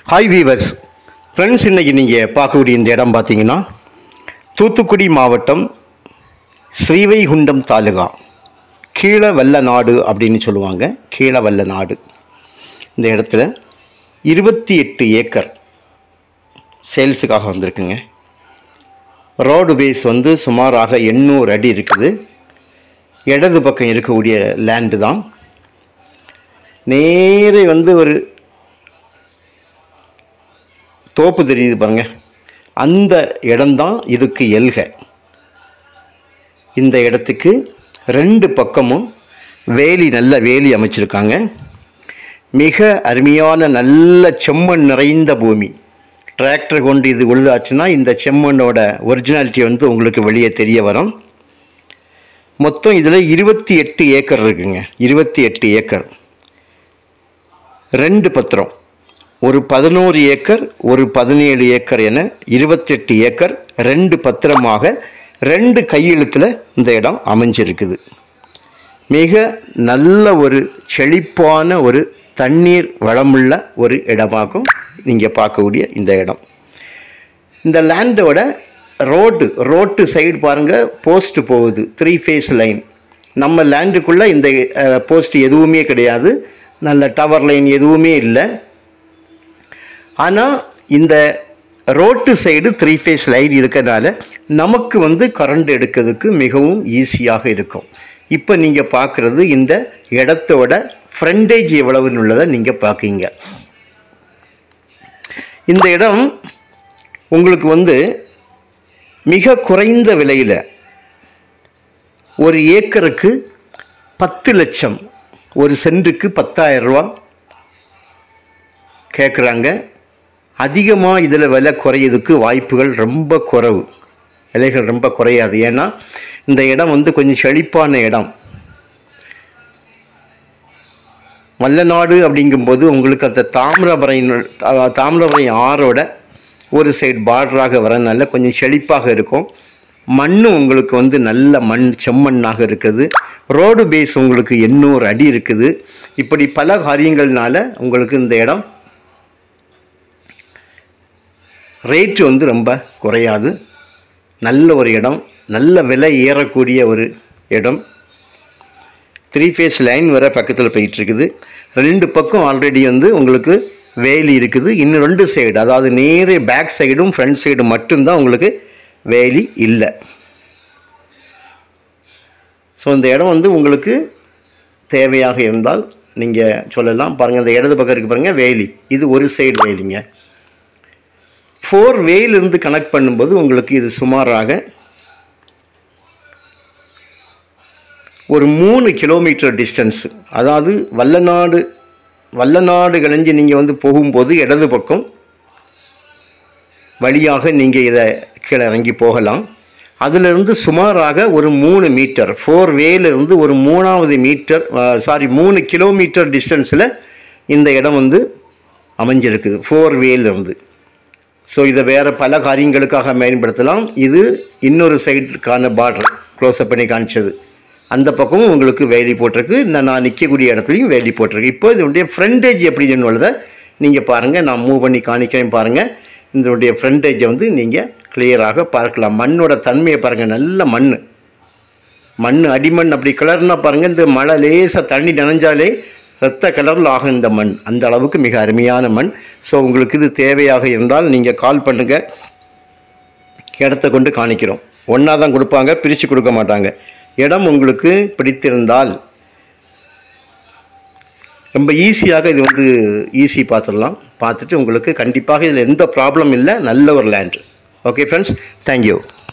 hi viewers friends இன்றைக்கி நீங்கள் பார்க்கக்கூடிய இந்த இடம் பார்த்தீங்கன்னா தூத்துக்குடி மாவட்டம் ஸ்ரீவைகுண்டம் தாலுகா கீழ வல்ல நாடு அப்படின்னு சொல்லுவாங்க கீழ வல்ல நாடு இந்த இடத்துல இருபத்தி எட்டு ஏக்கர் சேல்ஸுக்காக வந்திருக்குங்க ரோடு பேஸ் வந்து சுமாராக எண்ணூறு அடி இருக்குது இடது பக்கம் இருக்கக்கூடிய லேண்டு தான் நேரே வந்து ஒரு தோப்பு தெரியுது பாருங்க அந்த இடம்தான் இதுக்கு எல்க இந்த இடத்துக்கு ரெண்டு பக்கமும் வேலி நல்ல வேலி அமைச்சிருக்காங்க மிக அருமையான நல்ல செம்மண் நிறைந்த பூமி டிராக்டர் கொண்டு இது உழுதாச்சுன்னா இந்த செம்மண்ணோட ஒரிஜினாலிட்டி வந்து உங்களுக்கு வெளியே தெரிய வரும் மொத்தம் இதில் இருபத்தி எட்டு ஏக்கர் இருக்குங்க இருபத்தி எட்டு ஏக்கர் ரெண்டு பத்திரம் ஒரு பதினோரு ஏக்கர் ஒரு பதினேழு ஏக்கர் என இருபத்தெட்டு ஏக்கர் ரெண்டு பத்திரமாக ரெண்டு கையெழுத்தில் இந்த இடம் அமைஞ்சிருக்குது மிக நல்ல ஒரு செழிப்பான ஒரு தண்ணீர் வளமுள்ள ஒரு இடமாகும் நீங்கள் பார்க்கக்கூடிய இந்த இடம் இந்த லேண்டோட ரோடு ரோட்டு சைடு பாருங்கள் போஸ்ட் போகுது த்ரீ ஃபேஸ் லைன் நம்ம லேண்டுக்குள்ளே இந்த போஸ்ட் எதுவுமே கிடையாது நல்ல டவர் லைன் எதுவுமே இல்லை ஆனால் இந்த road side three phase line இருக்கிறதுனால நமக்கு வந்து கரண்ட் எடுக்கிறதுக்கு மிகவும் ஈஸியாக இருக்கும் இப்போ நீங்கள் பார்க்குறது இந்த இடத்தோட ஃப்ரண்டேஜ் எவ்வளவுன்னு உள்ளதை நீங்கள் பார்க்கீங்க இந்த இடம் உங்களுக்கு வந்து மிக குறைந்த விலையில் ஒரு ஏக்கருக்கு பத்து லட்சம் ஒரு சென்ட்டுக்கு பத்தாயிரம் ரூபா கேட்குறாங்க அதிகமாக இதில் விலை குறையிறதுக்கு வாய்ப்புகள் ரொம்ப குறைவு விலைகள் ரொம்ப குறையாது ஏன்னா இந்த இடம் வந்து கொஞ்சம் செழிப்பான இடம் வல்லநாடு அப்படிங்கும்போது உங்களுக்கு அந்த தாமிரபரணி தாமிரபரணி ஆறோட ஒரு சைடு பார்டராக வரனால கொஞ்சம் செழிப்பாக இருக்கும் மண்ணும் உங்களுக்கு வந்து நல்ல மண் செம்மண்ணாக இருக்குது ரோடு பேஸ் உங்களுக்கு எண்ணூறு அடி இருக்குது இப்படி பல காரியங்கள்னால உங்களுக்கு இந்த இடம் ரேட்டு வந்து ரொம்ப குறையாது நல்ல ஒரு இடம் நல்ல விலை ஏறக்கூடிய ஒரு இடம் த்ரீ ஃபேஸ் லைன் வர பக்கத்தில் போயிட்டுருக்குது ரெண்டு பக்கம் ஆல்ரெடி வந்து உங்களுக்கு வேலி இருக்குது இன்னும் ரெண்டு சைடு அதாவது நேரே பேக் சைடும் ஃப்ரண்ட் சைடும் மட்டும்தான் உங்களுக்கு வேலி இல்லை ஸோ இந்த இடம் வந்து உங்களுக்கு தேவையாக இருந்தால் நீங்கள் சொல்லலாம் பாருங்கள் இந்த இடது பக்கம் இருக்குது பாருங்கள் வேலி இது ஒரு சைடு வேலிங்க ஃபோர் வேலிருந்து கனெக்ட் பண்ணும்போது உங்களுக்கு இது சுமாராக ஒரு மூணு கிலோமீட்டர் டிஸ்டன்ஸ் அதாவது வல்லநாடு வல்லநாடு கலைஞ்சு நீங்கள் வந்து போகும்போது இடது பக்கம் வழியாக நீங்கள் இதை கீழே இறங்கி போகலாம் அதிலிருந்து சுமாராக ஒரு மூணு மீட்டர் ஃபோர் வேலிருந்து ஒரு மூணாவது மீட்டர் சாரி மூணு கிலோமீட்டர் டிஸ்டன்ஸில் இந்த இடம் வந்து அமைஞ்சிருக்குது ஃபோர் வேலிருந்து ஸோ இதை வேறு பல காரியங்களுக்காக பயன்படுத்தலாம் இது இன்னொரு சைடுக்கான பார்டர் க்ளோஸ்அப் பண்ணி காமிச்சது அந்த பக்கமும் உங்களுக்கு வேலி போட்டிருக்கு நான் நான் நிற்கக்கூடிய இடத்துலையும் வேலி போட்டிருக்கு இப்போ இதனுடைய ஃப்ரண்டேஜ் எப்படின்னு உள்ளதை நீங்கள் பாருங்கள் நான் மூவ் பண்ணி காணிக்கிறேன் பாருங்கள் இதனுடைய ஃப்ரண்டேஜை வந்து நீங்கள் கிளியராக பார்க்கலாம் மண்ணோட தன்மையை பாருங்கள் நல்ல மண் மண் அடிமண் அப்படி கலர்னா பாருங்கள் இந்த மழை லேசாக தண்ணி நனைஞ்சாலே ரத்த கலரில் ஆகும் இந்த மண் அந்த அளவுக்கு மிக அருமையான மண் ஸோ உங்களுக்கு இது தேவையாக இருந்தால் நீங்கள் கால் பண்ணுங்கள் இடத்த கொண்டு காணிக்கிறோம் ஒன்றா தான் கொடுப்பாங்க பிரித்து கொடுக்க மாட்டாங்க இடம் உங்களுக்கு பிடித்திருந்தால் ரொம்ப ஈஸியாக இது வந்து ஈஸி பார்த்துடலாம் பார்த்துட்டு உங்களுக்கு கண்டிப்பாக இதில் எந்த ப்ராப்ளம் இல்லை நல்ல ஒரு லேண்டு ஓகே ஃப்ரெண்ட்ஸ் தேங்க்யூ